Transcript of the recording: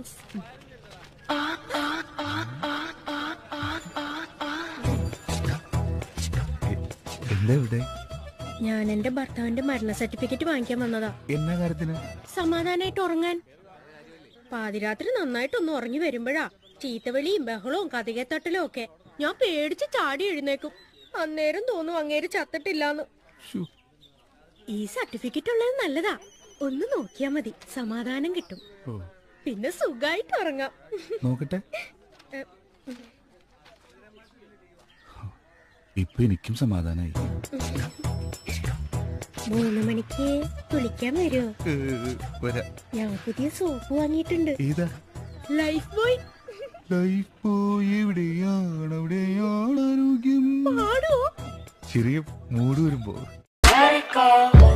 thanks എന്താ ഇവിടെ ഞാൻ എന്റെ ഭർത്താവിന്റെ മരണ സർട്ടിഫിക്കറ്റ് വാങ്ങിക്കാൻ വന്നതാ എന്നാ കാര്യത്തിന് സമാധാനായിട്ട് ഉറങ്ങാൻ പാതിരാത്രി നന്നായിട്ടൊന്ന് ഉറങ്ങി വരുമ്പോഴാ ചീത്തവിളിയും ബഹളവും കതികത്തട്ടലും ഒക്കെ ഞാൻ പേടിച്ച് ചാടി എഴുന്നേക്കും അന്നേരം തോന്നും അങ്ങേര് ചത്തിട്ടില്ലാന്ന് ശ്ശോ, ഈ സർട്ടിഫിക്കറ്റ് ഉള്ളത് നല്ലതാ ഒന്ന് നോക്കിയാ മതി സമാധാനം കിട്ടും ഓ, പിന്നെ സുഖായിട്ട് ഉറങ്ങാം നോക്കട്ടെ ഇപ്പൊ എനിക്കും സമാധാനായി മൂന്ന് മണിക്ക് കുളിക്കാൻ വരുമോ ഏ, വരാം ഞാൻ പുതിയ സോപ്പ് വാങ്ങിയിട്ടുണ്ട് ഏതാ ലൈഫ് ബോയ് ലൈഫ് പോയി എവിടെയാണ് അവിടെയാണ് ആരോഗ്യം പാടുവോ ചെറിയ മൂട് വരുമ്പോ